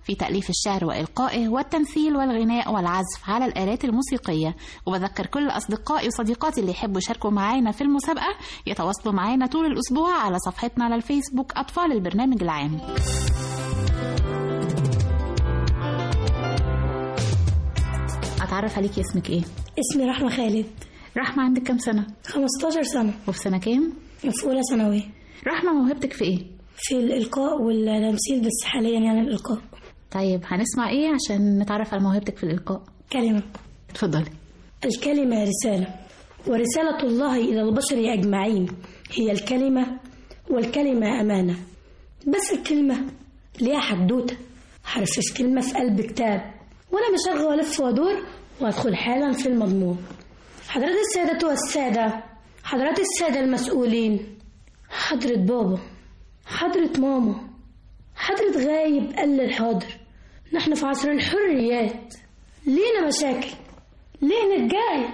في تأليف الشعر وإلقائه والتمثيل والغناء والعزف على الآلات الموسيقية وبذكر كل أصدقائي وصديقاتي اللي يحبوا يشاركوا معانا في المسابقة يتواصلوا معانا طول الأسبوع على صفحتنا على الفيسبوك أطفال البرنامج العام أتعرف عليكي اسمك إيه؟ اسمي رحمة خالد رحمة عندك كام سنة؟ 15 سنة وفي سنة كام؟ في أولى ثانوي رحمة موهبتك في إيه؟ في الإلقاء والتمثيل بس حاليا يعني الإلقاء طيب هنسمع إيه عشان نتعرف على موهبتك في الإلقاء؟ كلمة اتفضلي الكلمة رسالة ورسالة الله إلى البشر أجمعين هي الكلمة والكلمة أمانة بس الكلمة ليها حدوتة حرفش كلمة في قلب كتاب وأنا مشغل وألف وأدور وأدخل حالا في المضمون حضرات السادة والسادة حضرات السادة المسؤولين حضرة بابا حضرة ماما حضرة غايب قال الحاضر نحن في عصر الحريات لينا مشاكل ليه نتجاهل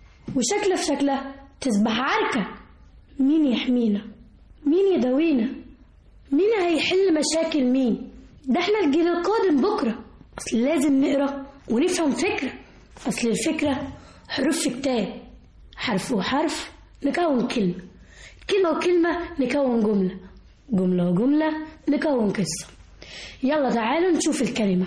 وشكله في شكله تصبح عركة مين يحمينا مين يداوينا مين هيحل مشاكل مين ده احنا الجيل القادم بكرة أصل لازم نقرأ ونفهم فكرة أصل الفكرة حروف في كتاب حرف وحرف نكون كلمة كلمة وكلمة نكون جملة جملة وجملة نكون قصة يلا تعالوا نشوف الكلمة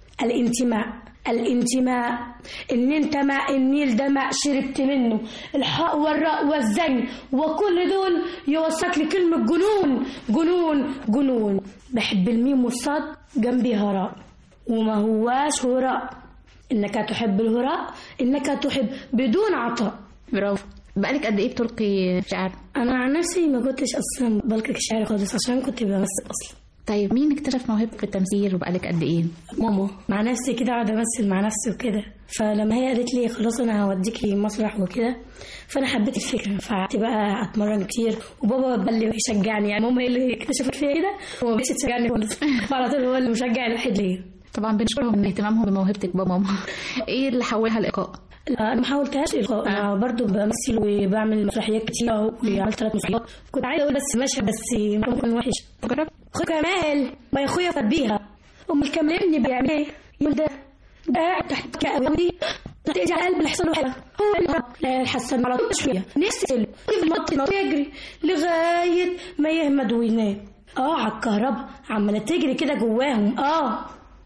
الانتماء الانتماء ان انت مع النيل ده ماء شربت منه الحاء والراء والزين وكل دول يوصلك لكلمة جنون جنون جنون بحب الميم والصاد جنبيها راء وما هواش هراء انك تحب الهراء انك تحب بدون عطاء برافو بقالك قد إيه بتلقي شعر؟ انا عن نفسي ما كنتش اصلا بلقي شعر خالص عشان كنت بمثل اصلا طيب مين اكتشف موهبتك في التمثيل وبقالك قد إيه؟ ماما مع نفسي كده قاعده امثل مع نفسي وكده فلما هي قالت لي خلاص انا هوديكي مسرح وكده فانا حبيت الفكره فقعدت بقى اتمرن كتير وبابا بقى اللي يشجعني يعني ماما هي اللي اكتشفت فيا كده وما بقتش تشجعني خالص فعلى طول هو اللي مشجع الوحيد ليا طبعا بنشكرهم من اهتمامهم بموهبتك بابا وماما ايه اللي حولها الإلقاء؟ لا انا ما حاولتهاش القاء انا برضو بمثل وبعمل مسرحيات كتير وعملت ثلاث مسرحيات كنت عايزه اقول بس مشهد بس ممكن وحش جرب اخويا كمال ما يا اخويا فات بيها ام الكمال ابني بيعمل ايه يقول ده ده قاعد تحت كأوي تأذي على قلب اللي حصل له حاجه هو اللي لا الحسن على طول شويه نسال يفضل ينط يجري لغايه ما يهمد وينام اه على الكهرباء عماله تجري كده جواهم اه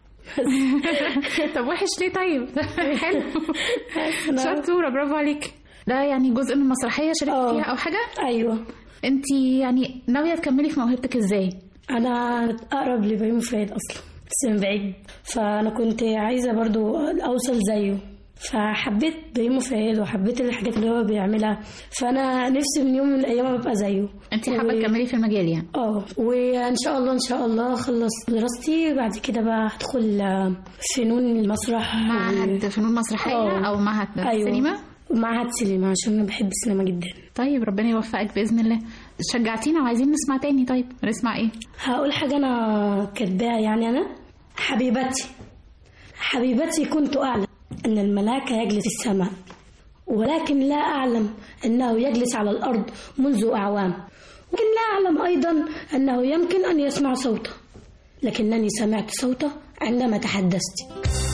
طب وحش ليه طيب؟ حلو شطورة برافو عليك ده يعني جزء من مسرحية شاركت آه. فيها أو حاجة؟ ايوه انت يعني ناوية تكملي في موهبتك ازاي؟ انا اقرب لبيومي فؤاد اصلا بس من بعيد فانا كنت عايزه برضو اوصل زيه فحبيت بيومي فؤاد وحبيت الحاجات اللي هو بيعملها فانا نفسي من يوم من الايام ابقى زيه انت حابة و- تكملي في المجال يعني؟ اه وان شاء الله ان شاء الله اخلص دراستي بعد كده بقى هدخل آه، فنون المسرح معهد فنون مسرحية آه. أو معهد أيوة. سينما؟ معهد سينما عشان انا بحب السينما جدا طيب ربنا يوفقك بإذن الله شجعتينا وعايزين نسمع تاني طيب نسمع ايه؟ هقول حاجة أنا كاتباها يعني أنا حبيبتي حبيبتي كنت أعلم أن الملاك يجلس في السماء ولكن لا أعلم أنه يجلس على الأرض منذ أعوام ولكن لا أعلم أيضا أنه يمكن أن يسمع صوته لكنني سمعت صوته عندما تحدثت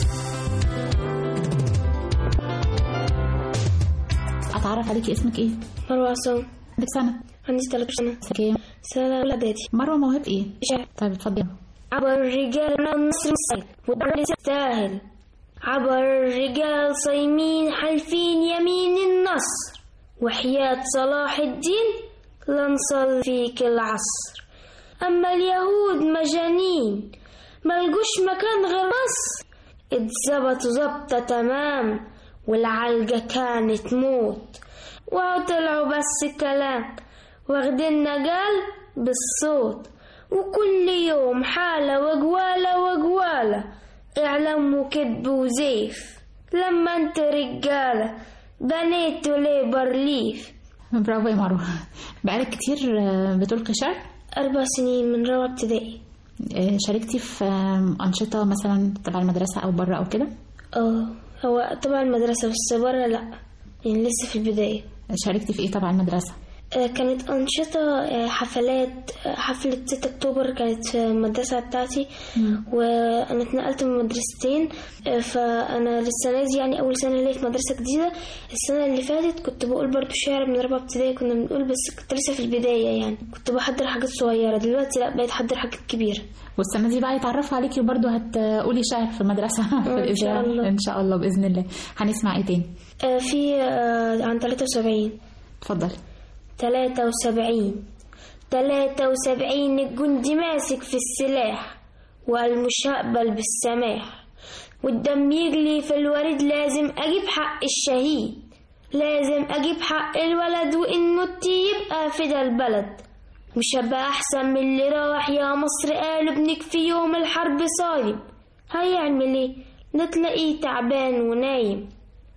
أتعرف عليكي اسمك ايه؟ مروة عصام عندك سنة؟ عندي 13 سنة كام؟ سنة أولى إعدادي مروة موهبة ايه؟ شعر طيب اتفضلي عبر الرجال من النصر السهل والرجل يستاهل عبر الرجال صايمين حالفين يمين النصر وحياة صلاح الدين لنصل فيك العصر أما اليهود مجانين ملقوش مكان غير مصر اتظبطوا ظبطة تمام والعلقة كانت موت وطلعوا بس كلام واخدنا قال بالصوت وكل يوم حالة وجوالة وجوالة إعلام وكذب وزيف لما انت رجالة بنيتوا ليه برليف برافو يا مروة بقالك كتير آه، بتلقي شعر؟ أربع سنين من رابعة ابتدائي آه، شاركتي في آه، أنشطة مثلا تبع المدرسة أو بره أو كده؟ اه هو طبعا المدرسة بس برا لأ يعني لسه في البداية شاركتي في ايه تبع المدرسة؟ آه، كانت أنشطة آه، حفلات آه، حفلة 6 أكتوبر كانت في المدرسة بتاعتي وأنا اتنقلت من مدرستين آه، فأنا السنة دي يعني أول سنة ليا في مدرسة جديدة السنة اللي فاتت كنت بقول برضو شعر من رابعة ابتدائي كنا بنقول بس كنت لسه في البداية يعني كنت بحضر حاجات صغيرة دلوقتي لأ بقيت أحضر حاجات كبيرة والسنة دي بقى يتعرفوا عليكي وبرضه هتقولي شعر في المدرسة في إن شاء الإذاعة الله. إن شاء الله بإذن الله هنسمع إيه تاني آه، في آه، عن 73 اتفضل تلاتة وسبعين تلاتة وسبعين الجندي ماسك في السلاح وقال مش هقبل بالسماح والدم يجلي في الوريد لازم أجيب حق الشهيد لازم أجيب حق الولد وإن مت يبقى فدا البلد مش هبقى أحسن من اللي راح يا مصر قالوا ابنك في يوم الحرب صايم هيعمل ايه نتلاقيه تعبان ونايم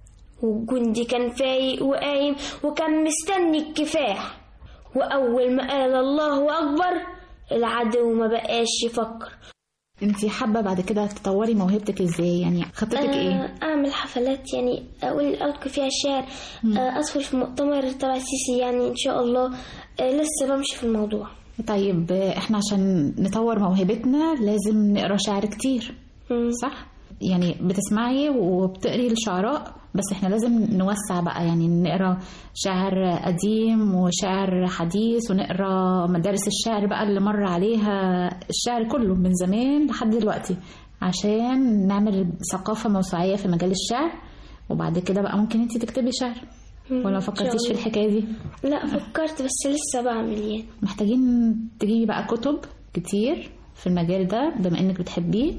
والجندي كان فايق وقايم وكان مستني الكفاح وأول ما قال الله أكبر العدو ما بقاش يفكر انت حابة بعد كده تطوري موهبتك ازاي يعني خطتك ايه آه، أعمل حفلات يعني أقول ألقي فيها الشعر آه، أدخل في مؤتمر تبع السيسي يعني إن شاء الله آه، لسه بمشي في الموضوع طيب احنا عشان نطور موهبتنا لازم نقرا شعر كتير مم. صح يعني بتسمعي وبتقري الشعراء بس احنا لازم نوسع بقى يعني نقرا شعر قديم وشعر حديث ونقرا مدارس الشعر بقى اللي مر عليها الشعر كله من زمان لحد دلوقتي عشان نعمل ثقافة موسوعية في مجال الشعر وبعد كده بقى ممكن انت تكتبي شعر ولا ما إن شاء فكرتيش في الله. الحكاية دي لا فكرت بس لسه بعمل يعني محتاجين تجيبي بقى كتب كتير في المجال ده بما انك بتحبيه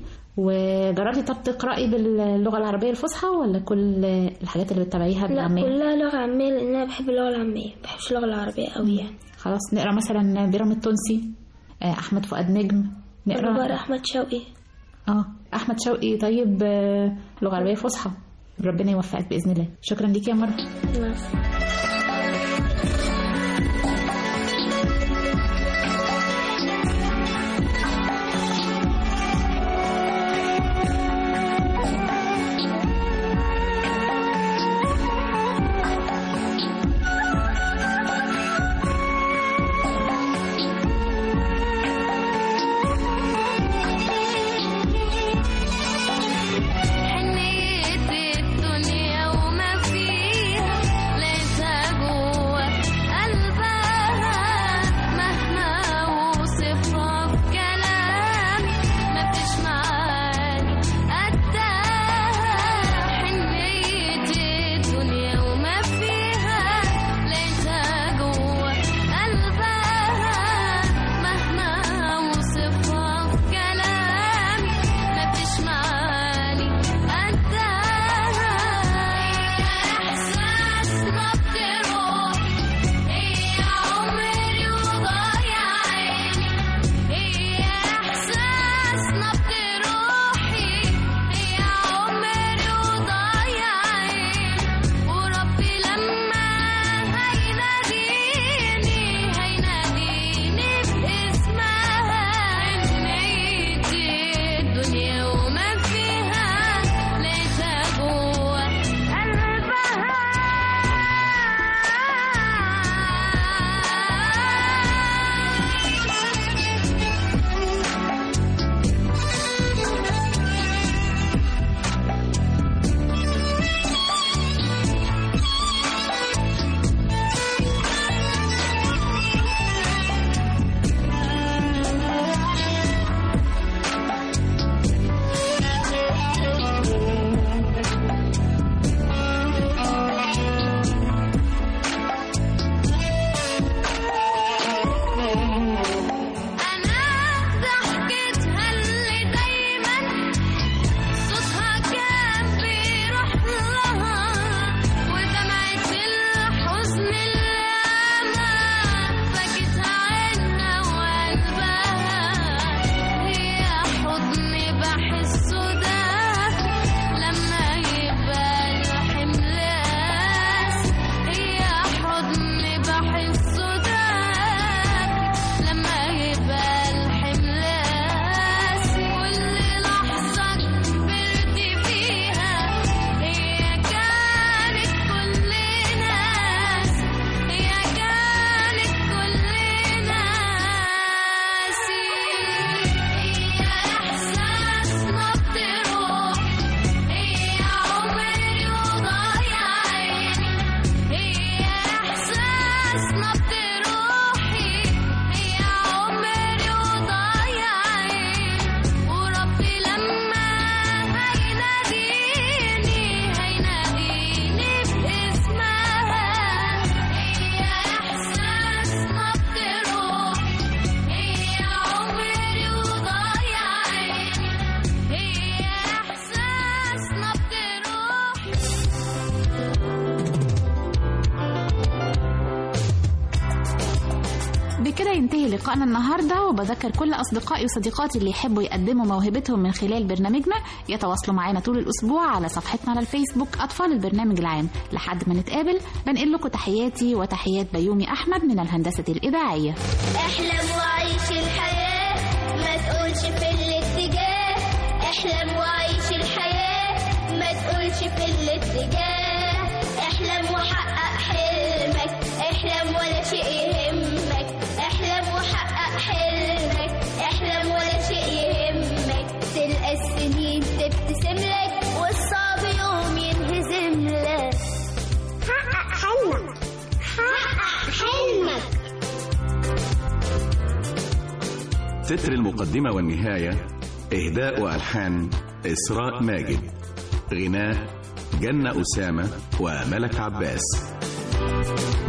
وجربتي طب تقرأي باللغة العربية الفصحى ولا كل الحاجات اللي بتتابعيها لا بالعامية؟ كلها لغة عامية لأن أنا بحب اللغة العامية ما بحبش اللغة العربية أوي يعني خلاص نقرا مثلا بيرام التونسي آه، احمد فؤاد نجم أنا بقرا نقرا أحمد شوقي اه احمد شوقي طيب آه، لغة عربية فصحى ربنا يوفقك بإذن الله شكرا ليكي يا مرة نعم. حنيت الدنيا وما فيها لقيتها بينتهي لقائنا النهارده وبذكر كل اصدقائي وصديقاتي اللي يحبوا يقدموا موهبتهم من خلال برنامجنا يتواصلوا معانا طول الاسبوع على صفحتنا على الفيسبوك اطفال البرنامج العام لحد ما نتقابل بنقل لكم تحياتي وتحيات بيومي احمد من الهندسه الاذاعيه احلم وعيش الحياة ما تقولش في الاتجاه احلم وعيش الحياة ما تقولش في الاتجاه احلم وحقق حلمك احلم ولا شيء يهمك احلم وحقق حلمك احلم ولا شيء يهمك تلقى السنين تبتسم لك والصعب يوم ينهزم لك حقق حلمك حقق حلمك تتر المقدمة والنهاية إهداء وألحان إسراء ماجد غناء جنة أسامة وملك عباس